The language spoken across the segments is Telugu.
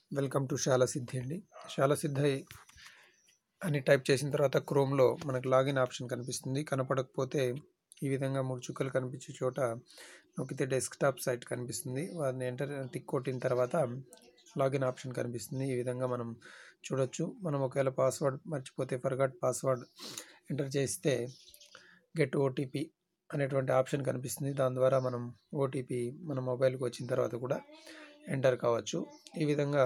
వెల్కమ్ టు శాల సిద్ధి అండి శాల సిద్ధి అని టైప్ చేసిన తర్వాత క్రోమ్లో మనకు లాగిన్ ఆప్షన్ కనిపిస్తుంది కనపడకపోతే ఈ విధంగా మూడు చుక్కలు కనిపించే చోట నొక్కితే డెస్క్టాప్ సైట్ కనిపిస్తుంది వారిని ఎంటర్ టిక్ కొట్టిన తర్వాత లాగిన్ ఆప్షన్ కనిపిస్తుంది ఈ విధంగా మనం చూడొచ్చు మనం ఒకవేళ పాస్వర్డ్ మర్చిపోతే ఫర్గాట్ పాస్వర్డ్ ఎంటర్ చేస్తే గెట్ ఓటీపీ అనేటువంటి ఆప్షన్ కనిపిస్తుంది దాని ద్వారా మనం ఓటీపీ మన మొబైల్కి వచ్చిన తర్వాత కూడా ఎంటర్ కావచ్చు ఈ విధంగా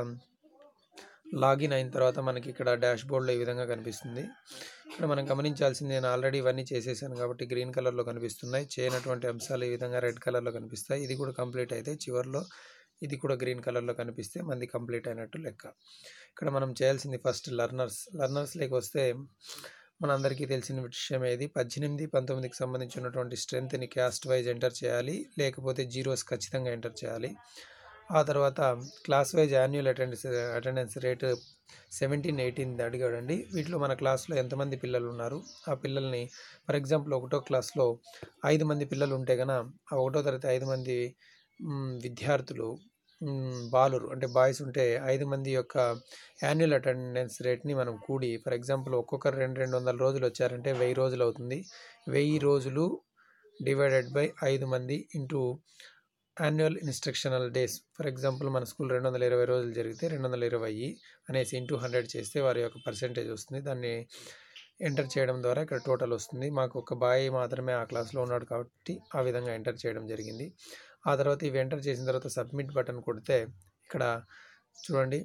లాగిన్ అయిన తర్వాత మనకి ఇక్కడ డాష్ బోర్డ్లో ఈ విధంగా కనిపిస్తుంది ఇక్కడ మనం గమనించాల్సింది నేను ఆల్రెడీ ఇవన్నీ చేసేసాను కాబట్టి గ్రీన్ కలర్లో కనిపిస్తున్నాయి చేయనటువంటి అంశాలు ఈ విధంగా రెడ్ కలర్లో కనిపిస్తాయి ఇది కూడా కంప్లీట్ అయితే చివరిలో ఇది కూడా గ్రీన్ కలర్లో కనిపిస్తే మంది కంప్లీట్ అయినట్టు లెక్క ఇక్కడ మనం చేయాల్సింది ఫస్ట్ లర్నర్స్ లర్నర్స్లోకి వస్తే మనందరికీ తెలిసిన విషయం ఏది పద్దెనిమిది పంతొమ్మిదికి సంబంధించినటువంటి స్ట్రెంత్ని క్యాస్ట్ వైజ్ ఎంటర్ చేయాలి లేకపోతే జీరోస్ ఖచ్చితంగా ఎంటర్ చేయాలి ఆ తర్వాత class wise annual attendance attendance rate seventeen eighteen అడిగాడండి వీటిలో మన క్లాస్లో ఎంతమంది పిల్లలు ఉన్నారు ఆ పిల్లల్ని ఫర్ ఎగ్జాంపుల్ ఒకటో క్లాస్లో ఐదు మంది పిల్లలు ఉంటే కనుక ఆ ఒకటో తరగతి ఐదు మంది మ్, విద్యార్థులు మ్, బాలురు అంటే బాయ్స్ ఉంటే ఐదు మంది యొక్క యాన్యువల్ అటెండెన్స్ రేట్ని మనం కూడి ఫర్ ఎగ్జాంపుల్ ఒక్కొక్కరు రెండు రెండు వందల రోజులు వచ్చారంటే వెయ్యి రోజులు అవుతుంది వెయ్యి రోజులు డివైడెడ్ బై ఐదు మంది into annual instructional days for example మన స్కూల్ రెండు వందల ఇరవై రోజులు జరిగితే రెండు వందల ఇరవై అనేసి ఇంటూ హండ్రెడ్ చేస్తే వారి యొక్క పర్సెంటేజ్ వస్తుంది దాన్ని ఎంటర్ చేయడం ద్వారా ఇక్కడ టోటల్ వస్తుంది మాకు ఒక బాయ్ మాత్రమే ఆ క్లాస్లో ఉన్నాడు కాబట్టి ఆ విధంగా ఎంటర్ చేయడం జరిగింది ఆ తర్వాత ఇవి ఎంటర్ చేసిన తర్వాత సబ్మిట్ బటన్ కొడితే ఇక్కడ చూడండి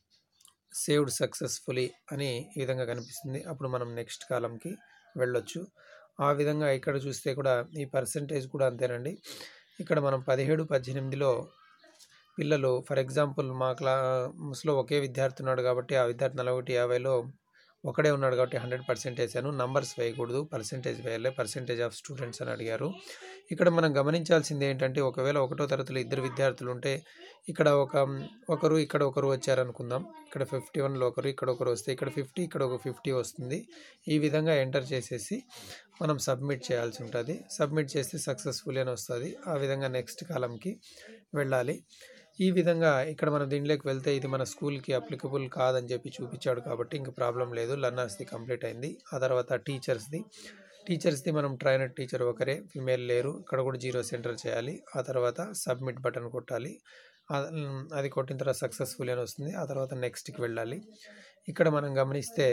సేవ్డ్ సక్సెస్ఫుల్లీ అని ఈ విధంగా కనిపిస్తుంది అప్పుడు మనం నెక్స్ట్ కాలంకి వెళ్ళొచ్చు ఆ విధంగా ఇక్కడ చూస్తే కూడా ఈ పర్సంటేజ్ కూడా అంతేనండి ఇక్కడ మనం పదిహేడు పద్దెనిమిదిలో పిల్లలు ఫర్ ఎగ్జాంపుల్ మా క్లాస్లో ఒకే విద్యార్థి ఉన్నాడు కాబట్టి ఆ విద్యార్థి నలభై యాభైలో ఒకడే ఉన్నాడు కాబట్టి హండ్రెడ్ పర్సెంట్ వేసాను నంబర్స్ వేయకూడదు పర్సెంటేజ్ వేయాలి పర్సెంటేజ్ ఆఫ్ స్టూడెంట్స్ అని అడిగారు ఇక్కడ మనం గమనించాల్సింది ఏంటంటే ఒకవేళ ఒకటో తరగతిలో ఇద్దరు విద్యార్థులు ఉంటే ఇక్కడ ఒక ఒకరు ఇక్కడ ఒకరు వచ్చారనుకుందాం ఇక్కడ ఫిఫ్టీ వన్లో ఒకరు ఇక్కడ ఒకరు వస్తే ఇక్కడ ఫిఫ్టీ ఇక్కడ ఒక ఫిఫ్టీ వస్తుంది ఈ విధంగా ఎంటర్ చేసేసి మనం సబ్మిట్ చేయాల్సి ఉంటుంది సబ్మిట్ చేస్తే సక్సెస్ఫుల్ అని వస్తుంది ఆ విధంగా నెక్స్ట్ కాలంకి వెళ్ళాలి ఈ విధంగా ఇక్కడ మనం దీనిలోకి వెళ్తే ఇది మన స్కూల్కి అప్లికబుల్ కాదని చెప్పి చూపించాడు కాబట్టి ఇంక ప్రాబ్లం లేదు లర్నర్స్ది కంప్లీట్ అయింది ఆ తర్వాత టీచర్స్ది టీచర్స్ది మనం ట్రైనర్ టీచర్ ఒకరే ఫిమేల్ లేరు ఇక్కడ కూడా జీరో సెంటర్ చేయాలి ఆ తర్వాత సబ్మిట్ బటన్ కొట్టాలి ఆ- మ్, అది కొట్టిన తర్వాత సక్సెస్ఫుల్ అని వస్తుంది ఆ తర్వాత నెక్స్ట్కి వెళ్ళాలి ఇక్కడ మనం గమనిస్తే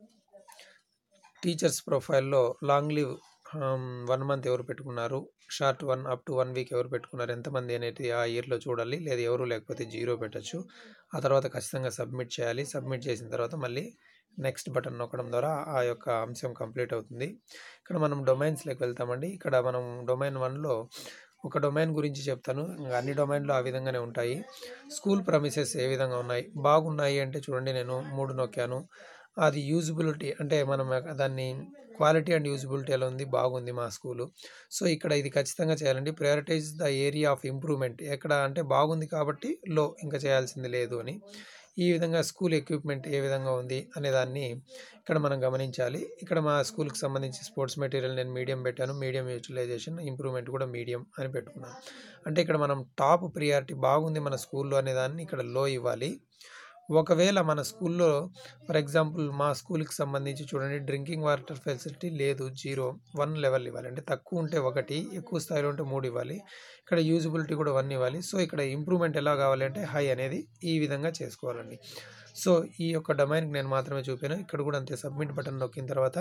టీచర్స్ ప్రొఫైల్లో లాంగ్ లీవ్ వన్ మంత్ ఎవరు పెట్టుకున్నారు short one up to one week ఎవరు పెట్టుకున్నారు ఎంతమంది అనేది ఆ ఇయర్లో చూడాలి లేదా ఎవరు లేకపోతే జీరో పెట్టచ్చు ఆ తర్వాత ఖచ్చితంగా సబ్మిట్ చేయాలి సబ్మిట్ చేసిన తర్వాత మళ్ళీ నెక్స్ట్ బటన్ నొక్కడం ద్వారా ఆ యొక్క అంశం కంప్లీట్ అవుతుంది ఇక్కడ మనం డొమైన్స్లోకి వెళ్తామండి ఇక్కడ మనం డొమైన్ వన్లో ఒక డొమైన్ గురించి చెప్తాను ఇంకా అన్ని డొమైన్లు ఆ విధంగానే ఉంటాయి స్కూల్ ప్రమిసెస్ ఏ విధంగా ఉన్నాయి బాగున్నాయి అంటే చూడండి నేను మూడు నొక్కాను అది యూజబిలిటీ అంటే మనం దాన్ని క్వాలిటీ అండ్ యూజబిలిటీ ఎలా ఉంది బాగుంది మా స్కూలు సో ఇక్కడ ఇది ఖచ్చితంగా చేయాలండి prioritise the area of improvement ఎక్కడ అంటే బాగుంది కాబట్టి లో ఇంకా చేయాల్సింది లేదు అని ఈ విధంగా స్కూల్ ఎక్విప్మెంట్ ఏ విధంగా ఉంది అనే దాన్ని ఇక్కడ మనం గమనించాలి ఇక్కడ మా స్కూల్కి సంబంధించి స్పోర్ట్స్ మెటీరియల్ నేను మీడియం పెట్టాను మీడియం యూటిలైజేషన్ ఇంప్రూవ్మెంట్ కూడా మీడియం అని పెట్టుకున్నాను అంటే ఇక్కడ మనం టాప్ ప్రియారిటీ బాగుంది మన స్కూల్లో అనే దాన్ని ఇక్కడ లో ఇవ్వాలి ఒకవేళ మన స్కూల్లో ఫర్ ఎగ్జాంపుల్ మా స్కూల్కి సంబంధించి చూడండి డ్రింకింగ్ వాటర్ ఫెసిలిటీ లేదు జీరో వన్ లెవెల్ ఇవ్వాలి అంటే తక్కువ ఉంటే ఒకటి ఎక్కువ స్థాయిలో ఉంటే మూడు ఇవ్వాలి ఇక్కడ యూజబిలిటీ కూడా వన్ ఇవ్వాలి సో ఇక్కడ ఇంప్రూవ్మెంట్ ఎలా కావాలి అంటే హై అనేది ఈ విధంగా చేసుకోవాలండి సో ఈ యొక్క డొమైన్కి నేను మాత్రమే చూపాను ఇక్కడ కూడా అంతే సబ్మిట్ బటన్ నొక్కిన తర్వాత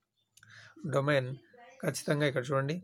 డొమైన్ ఖచ్చితంగా ఇక్కడ చూడండి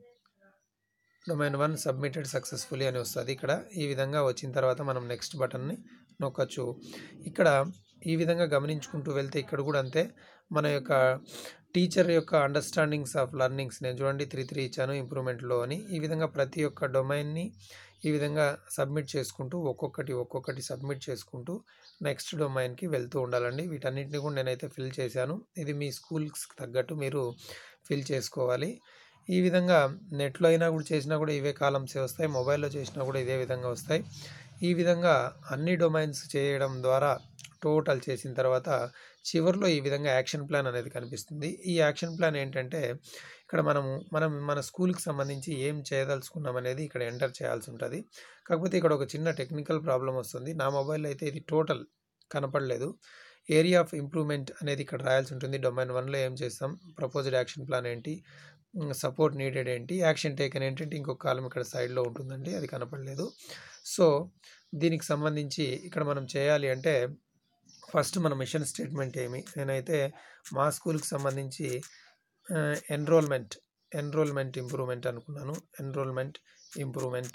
డొమైన్ వన్ సబ్మిటెడ్ సక్సెస్ఫుల్లీ అని వస్తుంది ఇక్కడ ఈ విధంగా వచ్చిన తర్వాత మనం నెక్స్ట్ బటన్ని నొక్కచ్చు ఇక్కడ ఈ విధంగా గమనించుకుంటూ వెళ్తే ఇక్కడ కూడా అంతే మన యొక్క టీచర్ యొక్క అండర్స్టాండింగ్స్ ఆఫ్ లర్నింగ్స్ నేను చూడండి త్రీ త్రీ ఇచ్చాను ఇంప్రూవ్మెంట్లో అని ఈ విధంగా ప్రతి ఒక్క డొమైన్ని ఈ విధంగా సబ్మిట్ చేసుకుంటూ ఒక్కొక్కటి ఒక్కొక్కటి సబ్మిట్ చేసుకుంటూ నెక్స్ట్ డొమైన్కి వెళ్తూ ఉండాలండి వీటన్నిటిని కూడా నేనైతే ఫిల్ చేశాను ఇది మీ స్కూల్స్కి తగ్గట్టు మీరు ఫిల్ చేసుకోవాలి ఈ విధంగా నెట్లో అయినా కూడా చేసినా కూడా ఇవే కాలమ్సే వస్తాయి మొబైల్లో చేసినా కూడా ఇదే విధంగా వస్తాయి ఈ విధంగా అన్ని డొమైన్స్ చేయడం ద్వారా టోటల్ చేసిన తర్వాత చివరిలో ఈ విధంగా యాక్షన్ ప్లాన్ అనేది కనిపిస్తుంది ఈ యాక్షన్ ప్లాన్ ఏంటంటే ఇక్కడ మనము మనం మన స్కూల్కి సంబంధించి ఏం చేయదలుచుకున్నాం అనేది ఇక్కడ ఎంటర్ చేయాల్సి ఉంటుంది కాకపోతే ఇక్కడ ఒక చిన్న టెక్నికల్ ప్రాబ్లం వస్తుంది నా మొబైల్ అయితే ఇది టోటల్ కనపడలేదు ఏరియా ఆఫ్ ఇంప్రూవ్మెంట్ అనేది ఇక్కడ రాయాల్సి ఉంటుంది డొమైన్ వన్లో ఏం చేస్తాం ప్రపోజ్డ్ యాక్షన్ ప్లాన్ ఏంటి సపోర్ట్ నీడెడ్ ఏంటి యాక్షన్ టేకన్ ఏంటంటే ఇంకొక కాలం ఇక్కడ సైడ్లో ఉంటుందండి అది కనపడలేదు సో దీనికి సంబంధించి ఇక్కడ మనం చేయాలి అంటే ఫస్ట్ మన మిషన్ స్టేట్మెంట్ ఏమి నేనైతే మా స్కూల్కి సంబంధించి ఎన్రోల్మెంట్ ఎన్రోల్మెంట్ ఇంప్రూవ్మెంట్ అనుకున్నాను ఎన్రోల్మెంట్ ఇంప్రూవ్మెంట్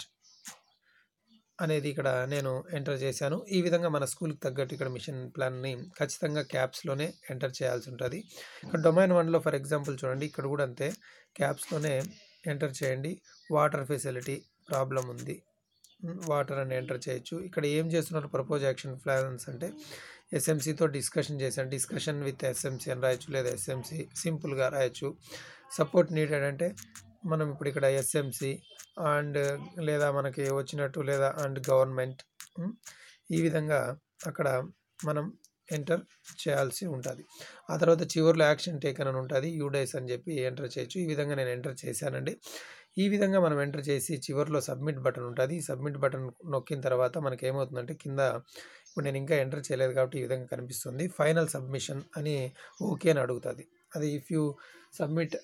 అనేది ఇక్కడ నేను ఎంటర్ చేశాను ఈ విధంగా మన స్కూల్కి తగ్గట్టు ఇక్కడ మిషన్ ప్లాన్ని ఖచ్చితంగా క్యాప్స్లోనే ఎంటర్ చేయాల్సి ఉంటుంది ఇక్కడ డొమైన్ వన్లో ఫర్ ఎగ్జాంపుల్ చూడండి ఇక్కడ కూడా అంతే క్యాప్స్లోనే ఎంటర్ చేయండి వాటర్ ఫెసిలిటీ ప్రాబ్లం ఉంది వాటర్ అని ఎంటర్ చేయొచ్చు ఇక్కడ ఏం చేస్తున్నారు ప్రపోజ్ యాక్షన్ ప్లాన్స్ అంటే ఎస్ఎంసీతో డిస్కషన్ చేశాను డిస్కషన్ విత్ ఎస్ఎంసీ అని రాయొచ్చు లేదా ఎస్ఎంసీ సింపుల్గా రాయొచ్చు సపోర్ట్ నీడెడ్ అంటే మనం ఇప్పుడు ఇక్కడ ఎస్ఎంసి అండ్ లేదా మనకి వచ్చినట్టు లేదా అండ్ గవర్నమెంట్ ఈ విధంగా అక్కడ మనం ఎంటర్ చేయాల్సి ఉంటుంది ఆ తర్వాత చివరిలో యాక్షన్ టేకన్ అని ఉంటుంది యూడైస్ అని చెప్పి ఎంటర్ చేయొచ్చు ఈ విధంగా నేను ఎంటర్ చేశానండి ఈ విధంగా మనం ఎంటర్ చేసి చివరిలో సబ్మిట్ బటన్ ఉంటుంది ఈ సబ్మిట్ బటన్ నొక్కిన తర్వాత మనకి ఏమవుతుందంటే కింద ఇప్పుడు నేను ఇంకా ఎంటర్ చేయలేదు కాబట్టి ఈ విధంగా కనిపిస్తుంది ఫైనల్ సబ్మిషన్ అని ఓకే అని అడుగుతుంది అది if you submit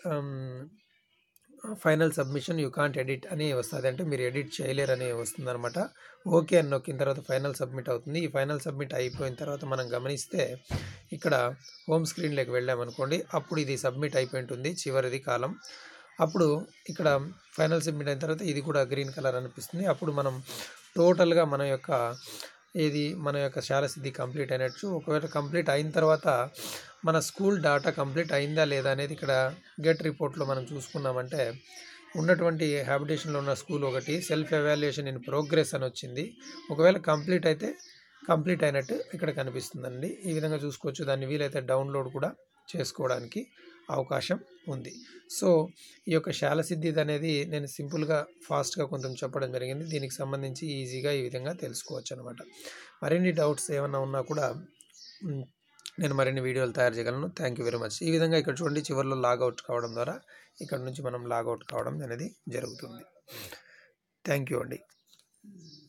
final submission you can't edit అని వస్తుంది అంటే మీరు ఎడిట్ చేయలేరని వస్తుంది అనమాట ఓకే అని నొక్కిన తర్వాత ఫైనల్ సబ్మిట్ అవుతుంది ఈ ఫైనల్ సబ్మిట్ అయిపోయిన తర్వాత మనం గమనిస్తే ఇక్కడ హోమ్ స్క్రీన్లోకి వెళ్ళామనుకోండి అప్పుడు ఇది సబ్మిట్ అయిపోయి ఉంటుంది చివరిది కాలం అప్పుడు ఇక్కడ ఫైనల్ సబ్మిట్ అయిన తర్వాత ఇది కూడా గ్రీన్ కలర్ అనిపిస్తుంది అప్పుడు మనం టోటల్గా మన యొక్క ఇది మన యొక్క శాలసిద్ధి కంప్లీట్ అయినట్టు ఒకవేళ కంప్లీట్ అయిన తర్వాత మన స్కూల్ డాటా కంప్లీట్ అయిందా లేదా అనేది ఇక్కడ గెట్ రిపోర్ట్లో మనం చూసుకున్నామంటే ఉన్నటువంటి హ్యాబిటేషన్లో ఉన్న స్కూల్ ఒకటి సెల్ఫ్ ఎవాల్యుయేషన్ ఇన్ ప్రోగ్రెస్ అని వచ్చింది ఒకవేళ కంప్లీట్ అయితే కంప్లీట్ అయినట్టు ఇక్కడ కనిపిస్తుందండి ఈ విధంగా చూసుకోవచ్చు దాన్ని వీలైతే డౌన్లోడ్ కూడా చేసుకోవడానికి అవకాశం ఉంది సో ఈ యొక్క శాలసిద్ధి అనేది నేను సింపుల్గా ఫాస్ట్గా కొంచెం చెప్పడం జరిగింది దీనికి సంబంధించి ఈజీగా ఈ విధంగా తెలుసుకోవచ్చు అనమాట మరిన్ని డౌట్స్ ఏమన్నా ఉన్నా కూడా నేను మరిన్ని వీడియోలు తయారు చేయగలను థ్యాంక్ యూ వెరీ మచ్ ఈ విధంగా ఇక్కడ చూడండి చివరిలో లాగౌట్ కావడం ద్వారా ఇక్కడ నుంచి మనం లాగౌట్ కావడం అనేది జరుగుతుంది థ్యాంక్ యూ అండి